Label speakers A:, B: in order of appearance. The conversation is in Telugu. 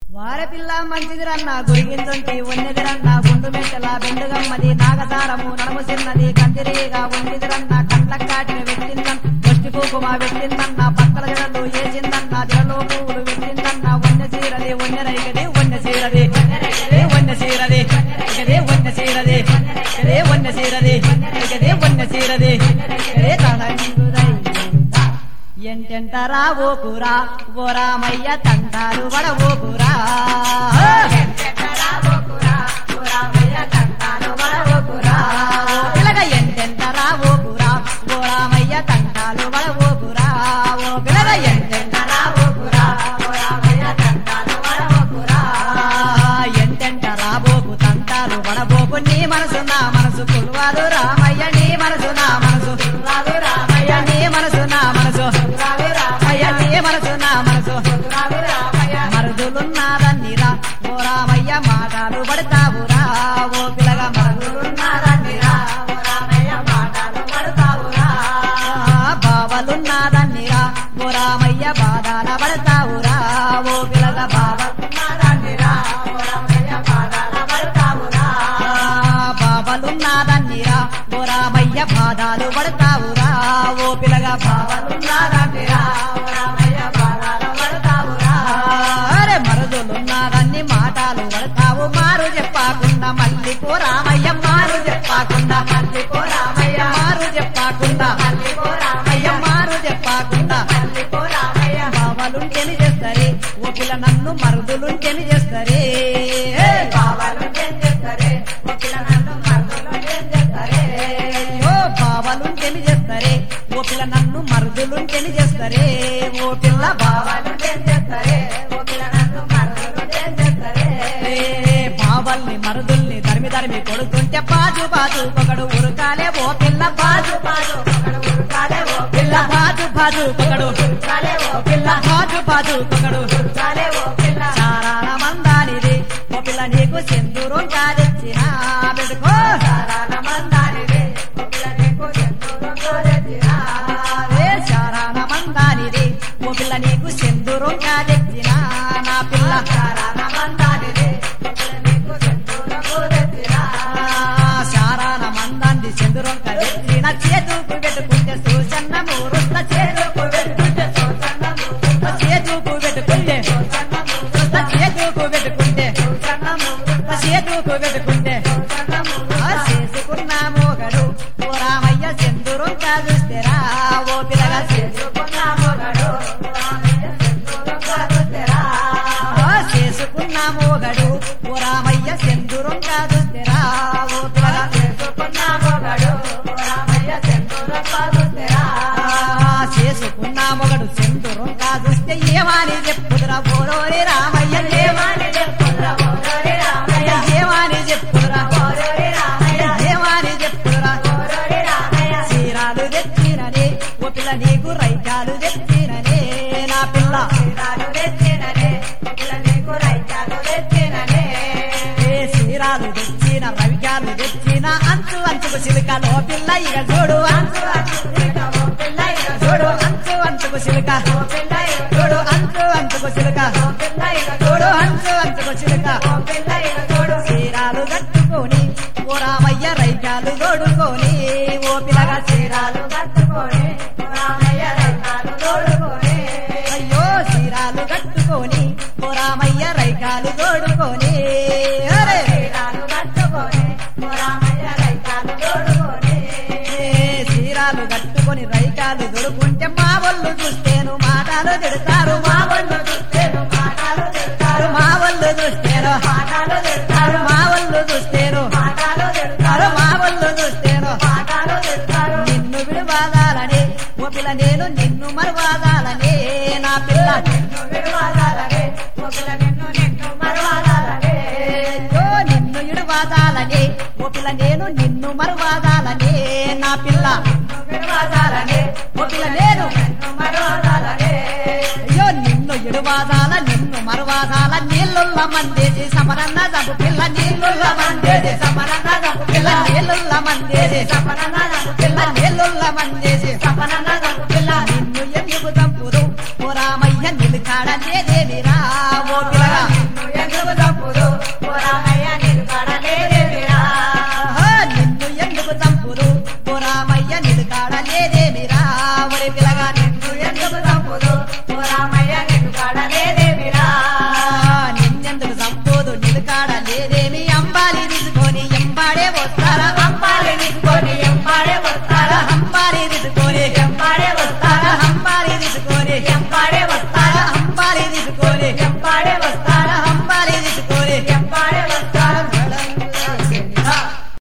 A: వారపిల్ల మంచిదిరన్న గురిగిందుంటి ఉన్నదిరన్న గుండు మెట్టల బెండుగమ్మది నాగసారము నడుము చిన్నది కందిరీగా ఉన్నదిరన్న కండ్ల కాటిన పెట్టిందన్న ముష్టి కుంకుమ పెట్టిందన్న పక్కల జడలు ఏసిందన్న జడలో పువ్వులు పెట్టిందన్న వన్య చీరది వన్య రైగది వన్య చీరది ఇకదే వన్య చీరది ఇకదే వన్య చీరది ఇకదే వన్య చీరది ఇకదే వన్య చీరది ఇకదే తనంగుదై ఎంటెంటరా ఓ కూరా ఓ రామయ్య తంటారు వడవో కూరా పిలగ ఎంటెంటరా ఓ కూరా ఓ రామయ్య తంటాలు వడవో కూరా ఓ పిలగ ఎంటెంటరా ఓ కూరా ఓ రామయ్య తంటాలు వడవో కూరా ఎంటెంటరా బోకు తంటాలు వడబోకు నీ మనసు నా మనసు కుల్వాదు రామయ్య నీ మనసు నా మనసు కుల్వాదు రామయ్య నీ మనసు నా మనసు కుల్వాదు రామయ్య నీ మనసు నా మనసు కుల్వాదు రామయ్య మరుదులున్నాదన్నిరా ఓ రామయ్య మాటలు పడతావురా ఓ పిల్లగా మరుదులున్నాదన్నిరా ఓ రామయ్య మాటలు పడతావురా బావలున్నాదన్నిరా ఓ రామయ్య బాధాల పడతావురా ఓ పిల్లగా బావలున్నాదన్నిరా ఓ రామయ్య బాధాల పడతావురా బావలున్నాదన్నిరా ఓ రామయ్య బాధాలు పడతావురా ఓ పిల్లగా బావలున్నాదన్నిరా ఓ రామయ్య బాధాల పడతావురా అరే మరుదులున్నారన్ని మాటలు పడతావు మారు చెప్పకుండా మళ్ళీ పో రామయ్య మారు చెప్పకుండా మళ్ళీ పో రామయ్య మారు చెప్పకుండా మళ్ళీ పో రామయ్య మారు చెప్పకుండా మళ్ళీ పో రామయ్య బావలుంటేని చేస్తారే ఓ పిల్ల నన్ను మరుదులుంటేని చేస్తారే బావలుంటేని చేస్తారే ఓ పిల్ల నన్ను మరుదులుంటేని చేస్తారే ఓ బావలుంటేని చేస్తారే ఓ పిల్ల నన్ను మరుదులుంటేని చేస్తారే ఓ పిల్ల బావలుంటేని చేస్తారే ఓ పిల్ల నన్ను మరుదులుంటేని చేస్తారే బావల్ని మరుదుల్ని తరిమి తరిమి కొడుతుంటే బాజు బాజు ఒకడు ఉరకాలే ఓ పిల్ల బాజు బాజు ఒకడు ఉరకాలే ఓ పిల్ల బాజు బాజు ఒకడు ఉరకాలే ఓ పిల్ల బాజు బాజు ఒకడు ఉరకాలే ఓ పిల్ల చారాల మందానిది ఓ పిల్ల నీకు సింధూరం కాదెచ్చిన పెట్టుకో చారాల మందానిది ఓ పిల్ల నీకు సింధూరం కాదెచ్చిన ఏ చారాల మందానిది ఓ పిల్ల నీకు సింధూరం కాదెచ్చిన నా పిల్ల చారాల మందానిది ఓ పిల్ల నీకు సింధూరం కాదెచ్చిన శారాన మందాన్ని చంద్రం కదెత్తిన చేతుకు పెట్టుకుంటే సూచన్న మూరుస్త చేతుకు పెట్టుకుంటే సూచన్న మూరుస్త చేతుకు పెట్టుకుంటే సూచన్న మూరుస్త చేతుకు పెట్టుకుంటే సూచన్న మూరుస్త చేతుకు పెట్టుకుంటే సూచన్న మూరుస్త చేసుకున్న మోగడు ఓ రామయ్య చంద్రం కాదుస్తేరా ఓ పిల్లగా చేసుకున్న మోగడు ఓ రామయ్య చంద్రం కాదుస్తేరా చేసుకున్న మోగడు ఓ రామయ్య సెందురం కాదుస్తేరా ఓ పిల్లగా చేసుకున్న మోగడు ఓ రామయ్య సెందురం కాదుస్తేరా చేసుకున్న మొగడు సెందురం కాదుస్తే ఏమని చెప్పుదురా ఓరోరి రామయ్య ఏమని చెప్పుదురా ఓరోరి రామయ్య ఏమని చెప్పుదురా ఓరోరి రామయ్య ఏమని చెప్పుదురా ఓరోరి రామయ్య చీరాలు తెచ్చిననే ఓ పిల్ల నీకు రైతాలు తెచ్చిననే నా పిల్ల చీరాలు తెచ్చిననే ఓ పిల్ల నీకు రైతాలు తెచ్చిననే ఏ చీరాలు తెచ్చిన రవికాలు తెచ్చిన అంచు అంచుకు సిలికలో పిల్ల ఇక చూడు అంచు అంచుకు సిలిక ఓ పిల్ల ఇక చూడు అంచు అంచుకు సిలిక ఓ పిల్ల ఇక చూడు అంచు అంచుకు సిలిక ఓ పిల్ల ఇక చూడు అంచు అంచుకు సిలిక ఓ పిల్ల ఇక చూడు చీరాలు కట్టుకొని ఓ రామయ్య రైకాలు తోడుకొని ఓ పిల్లగా చీరాలు కట్టుకొని ఓ రామయ్య రైకాలు తోడుకొని అయ్యో చీరాలు కట్టుకొని ఓ రామయ్య రైకాలు తోడుకొని అరే చీరాలు కట్టుకొని ఓ రామయ్య రైకాలు తోడుకొని చీరాలు కట్టుకొని రైకాలు దొరుకుంటే మా వాళ్ళు చూస్తేను మాటలు తిడతారు మా వాళ్ళు చూస్తేను మాటలు తిడతారు మా వాళ్ళు చూస్తేను మాటలు తిడతారు మా వాళ్ళు చూస్తేను మాటలు తిడతారు మా వాళ్ళు చూస్తేను మాటలు తిడతారు నిన్ను విడివాదాలని ఓ పిల్ల నేను నిన్ను మరువాదాలని నా పిల్ల నిన్ను విడివాదాలని ఓ పిల్ల నిన్ను నిన్ను మరువాదాలని అయ్యో నిన్ను ఇడువాదాలని ఓ పిల్ల నేను నిన్ను మరువాదాలని నా పిల్ల విడువాదాలని ఓ పిల్ల నేను నిన్ను మరువాదాలని అయ్యో నిన్ను ఇడువాదాల నిన్ను మరువాదాల నీళ్ళుల్ల మందేసి సమరన్న జబ్బు పిల్ల నీళ్ళుల్ల మందేసి సమరన్న జబ్బు పిల్ల నీళ్ళుల్ల మందేసి సమరన్న జబ్బు పిల్ల నీళ్ళుల్ల మందేసి సమరన్న జబ్బు పిల్ల నిన్ను ఎందుకు చంపుదు ఓ రామయ్య నిలుకాడనేదేనిరా ఓ పిల్లగా నిన్ను లేదేమిరా ఒరి పిల్లగా
B: నిన్ను ఎందుకు చంపుదు ఓ రామయ్య నిన్ను కాడలేదేమిరా
A: నిన్నెందుకు సంపోదు నిలుకాడ లేదేమి అంబాలి తీసుకొని ఎంబాడే వస్తా